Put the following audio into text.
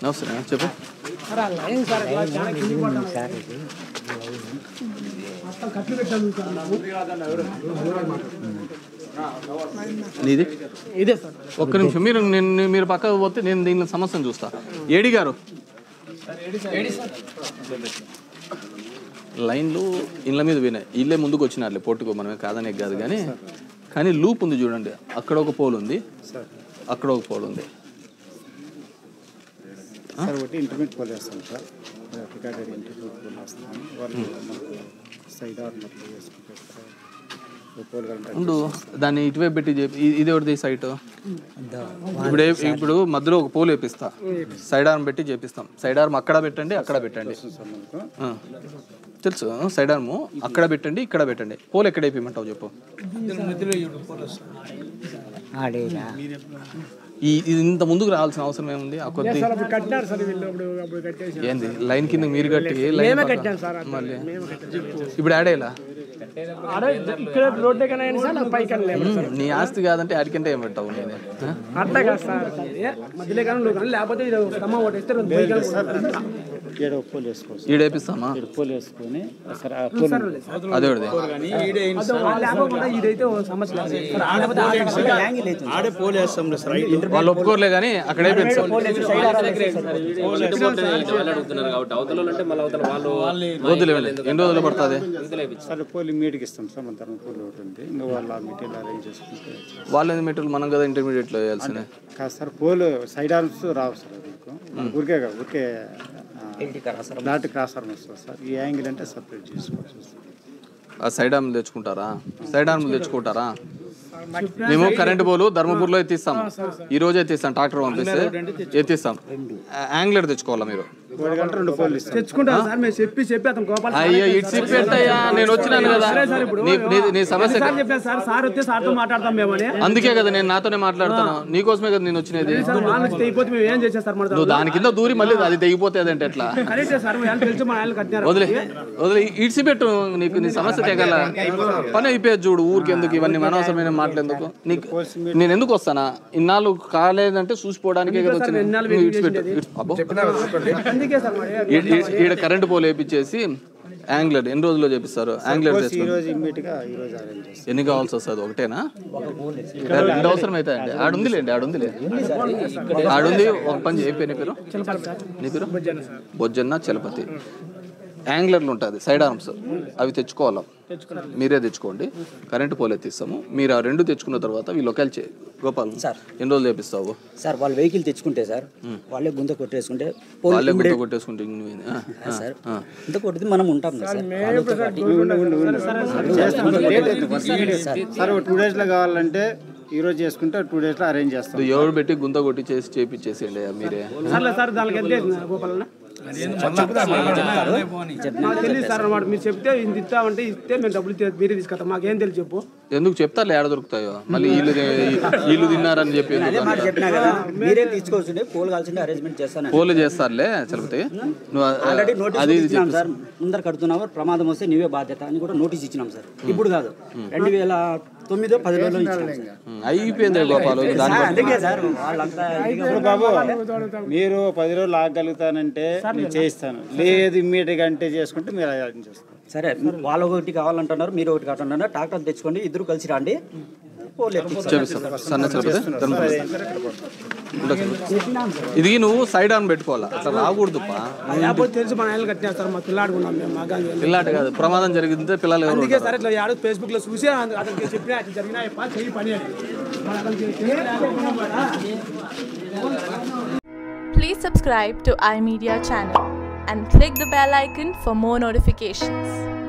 నమస్తే అన్న, చెప్పు సార్ ఆ లైన్ సార్ ఇట్లా చాలా కిందికి పడ్డాను. మొత్తం కట్లు పెట్టాము సార్ ನಾವು. నీది ఇదే సార్ ఒక్క నిమిషం మీరు నేను మీరు పక్కకు పోతే నేను దీని సమస్యను చూస్తా ఏడి గారు లైన్లు ఇళ్ళ మీద పోయినాయి ఇళ్ళే ముందుకు వచ్చినారులే పొట్టుకో మనమే కాదనే కాదు కానీ కానీ లూప్ ఉంది చూడండి అక్కడ ఒక పోల్ ఉంది అక్కడ ఒక పోల్ ఉంది సార్ ఒకటి ఇంటర్మీడియట్ పోల్ వేస్తాం సార్ రికార్డెడ్ ఇంటర్మీడియట్ పోల్ వేస్తాం వాళ్ళు మనకు సైడ్ ఆర్ మొత్తం వేసుకుంటారు సార్ ఒక పోల్ కరెంట్ ఉండు దాన్ని ఇటువైపు పెట్టి చెప్పి ఇ- ఇది ఎవరిది సైట్ ఇప్పుడు ఏ- ఇప్పుడు మధ్యలో ఒక పోల్ వేపిస్తా సైడ్ ఆర్మ్ పెట్టి చేపిస్తాం సైడ్ ఆర్మ్ అక్కడ పెట్టండి అక్కడ పెట్టండి సార్ మనకు ఆ. తెలుసు సైడ్ ఆర్మ్ అక్కడ పెట్టండి ఇక్కడ పెట్టండి పోల్ ఎక్కడ వేయమంటావు చెప్పు ఈ ఇది ఇంత ముందుకు రావాల్సిన అవసరం ఏముంది ఆ కొద్ది సార్ అప్పుడు కట్టినారు సార్ వీళ్ళు అప్పుడు అప్పుడు కట్టేసి ఏంది లైన్ కింద మీరు కట్టి లైన్ మేమే పక్కన- కట్టాం సార్ అట్లా. మళ్ళీ మేమే కట్టాం ఇప్పుడు ఆడేలా ఆడ ఇక్కడ రోడ్డు కన్నా సార్ నాకు పైకి లేదు సార్ నీ ఆస్తి కాదంటే ఆడికంటే ఏం పెట్టావు నేను ఆ? అట్లా కాదు సార్ ఏ, మధ్యలో కానీ నువ్వు కానీ లేకపోతే ఇది స్తంభం ఒకటి వేస్తే రెండు పైకి వెళ్ళిపోతుంది. ఏడో పోల్ వేసుకోవచ్చు ఈడ వేపిస్తామా ఏడు పోల్ వేసుకొని సార్ ఆ పోల్ అదే ఒకటి అది లేకపోతే ఇదైతే ఓ సమస్య లేదు సార్ ఆడపోతే ఆడే పోల్ వేస్తాం సార్ రైట్ వాళ్ళు ఒప్పుకోరులే కానీ అక్కడ అయిపోయింది సార్ అడుగుతున్నారు కాబట్టి అవతల వాళ్ళు అంటే మళ్ళీ అవతల వాళ్ళు వద్దులే వెళ్ళి. ఎన్ని రోజులు పడుతుంది సార్ పోల్ ఇమీడియట్గా ఇస్తాం సార్ మన తరఫున పోల్ ఒకటి ఉంది ఇంకా వాళ్ళ మెటీరియల్ అరేంజ్ చేసుకుంటే వాళ్ళ మెటీరియల్ మనం కదా ఇంటర్మీడియట్లో వేయాల్సిందే కాదు సార్ పోల్ సైడ్ ఆర్మ్స్ రావు సార్ మీకు ఊరికే కాదు, ఊరికే ఫ్లాట్ క్రాస్ ఆర్మ్ వస్తుంది సార్ ఈ యాంగిల్ అంటే సపరేట్ చేసుకోవచ్చు సార్ ఆ సైడ్ ఆర్మ్లు తెచ్చుకుంటారా సైడ్ ఆర్మ్లు తెచ్చుకుంటారా మేము కరెంట్ పోలు ధర్మపూర్లో ఎత్తిస్తాం ఈ రోజు ఎత్తిస్తాం ట్రాక్టర్ పంపిస్తే ఎత్తిస్తాం యాంగ్లర్ తెచ్చుకోవాలా మీరు ఒకటి గంట రెండు పోల్ ఇస్తాం తెచ్చుకుంటాం సార్ మేము చెప్పి చెప్పి అతను గోపాల్ అయ్యో ఇటు పెట్టయ్యా నేను వచ్చినాను కదా నీ- నీ- నీ సమస్య సార్ చెప్పాను సార్ సార్ వస్తే సార్తో మాట్లాడతాం మేమని అందుకే కదా నేను నాతోనే మాట్లాడతాను నీకోసమే కదా నేను వచ్చినది సార్ వాళ్ళు వచ్చి తెగిపోతే మేము ఏం చేసేస్తారు మన నువ్వు దాని కింద దూరి మళ్ళీ అది తెగిపోతుంది అంటే ఎట్లా కరెక్టే సార్ మేము తెలిసి మన ఆయన కట్టినారు వదిలే వదిలే ఇడిచిపెట్టు నీకు నీ సమస్య తెగల పని అయిపోయేది చూడు ఊరికి ఎందుకు ఇవన్నీ అనవసరమైన మాటలు ఎందుకు నీకు నేను ఎందుకు వస్తానా ఇన్నాళ్ళు కాలేదంటే చూసిపోవడానికే కదా వచ్చింది నువ్వు ఇడిచిపెట్టు ఇడిచి- అబ్బో అందుకే సార్ మరి ఈ- ఈ- ఈడ కరెంట్ పోల్ వేపించేసి యాంగ్లర్ ఎన్ని రోజుల్లో చేపిస్తారు యాంగ్లర్ ఈ తెచ్చుకో రోజు ఇమ్మీడియట్గా ఈ రోజు అరేంజ్ చేస్తాం ఎన్ని కావాల్సి వస్తుంది ఒకటేనా రెండు అవసరం అయితే అండి ఆడుందిలేండి ఆడుందిలే ఆడుంది ఒక పని చేయి నీ పేరు నీ పేరు బొజ్జన్న చలపతి యాంగ్లర్లు ఉంటుంది సైడ్ ఆర్మ్స్ అవి తెచ్చుకోవాలా మీరే తెచ్చుకోండి కరెంటు పోల్ ఎత్తిస్తాము మీరు ఆ రెండు తెచ్చుకున్న తర్వాత ఈ లొకాల్ చే గోపాల్ ఎన్ని రోజులు చేపిస్తావు సార్ వాళ్ళు వెహికల్ తెచ్చుకుంటే సార్ వాళ్ళే గుంత కొట్టేసుకుంటే పోలీస్ వాళ్ళే గుర్తు కొట్టేసుకుంటే ఇంక నువ్వేంది? ఆ, ఆ, సార్ ఆ. గుంత కొట్టితే మనం ఉంటాం కదా సార్ వాళ్ళతో పాటు. సార్ ఒక టూ డేస్లో కావాలంటే ఈ రోజు చేసుకుంటే టూ డేస్లో అరేంజ్ చేస్తాం ఇది ఎవరు పెట్టి గుంత కొట్టి చేసి చేపించేసేయండి అయ్యా మీరే సర్లే సార్ దానికి ఎంత వేసింది గోపాలన్న మాకు తెలియదు సార్ అన్నమాట మీరు చెప్తే ఇంత ఇస్తామంటే ఇస్తే మేము డబ్బులు తీ- మీరే తీసుకొస్తాం మాకేం తెలియదు చెప్పు ఎందుకు చెప్తారులే ఏడ దొరుకుతాయో మళ్ళీ వీళ్ళు వీళ్ళు తిన్నారని చెప్పి ఎందుకు అదే మాట అంటారు? చెప్పినా కదా మీరే తీసుకోవాల్సిందే పోల్ కావాల్సిందే అరేంజ్మెంట్ చేస్తాను పోలు చేస్తారులే చలపతి నువ్వు ఆ- ఆల్రెడీ నోటీస్ అది ఇది ఇచ్చినాం చెప్పు. సార్ ముందర కడుతున్నావు ప్రమాదం వస్తే నీవే బాధ్యత అని కూడా నోటీస్ ఇచ్చినాం సార్ ఇప్పుడు కాదు రెండు వేల తొమ్మిదో పదిలో ఇచ్చినాం సార్. ఉం, అయిపోయింది గోపాలు దాని సార్, అందుకే సార్ వాళ్ళంతా ఇదిగా ఇప్పుడు బాబు మీరు పది రోజులు ఆగలుగుతానంటే నేను చేయిస్తాను లేదు ఇమ్మీడియట్గా అంటే చేసుకుంటే మీరు అరేంజ్ చేస్తారు సరే వాళ్ళు ఒకటి కావాలంటున్నారు మీరు ఒకటి కావాలంటున్నారు ట్రాక్టర్ తెచ్చుకోండి ఇద్దరు కలిసి రండి పోల్ ఎత్తిస్తాం. చేపిస్తాం సన్న చలపతి ధర్మపురి. ఉండదు. ఇది నువ్వు సైడ్ ఆన్ పెట్టుకోవాలా అట్లా రాకూడదు పా లేకపోతే తెలిసి మన ఆయన కట్టినారు సార్ మా పిల్లాడుకున్నాం మేము మాకు అది పిల్లాట కాదు ప్రమాదం జరిగితే పిల్లలు ఎవరు అందుకే సార్ ఇట్లా యాడో ఫేస్బుక్ లో చూసి అతను- అతనికి చెప్పిన అట్లా జరిగినా చెప్పా చెయ్యి పని అని మరి అతనికి తెలియలేకపోయినా కూడా Please subscribe to iMedia channel and click the bell icon for more notifications.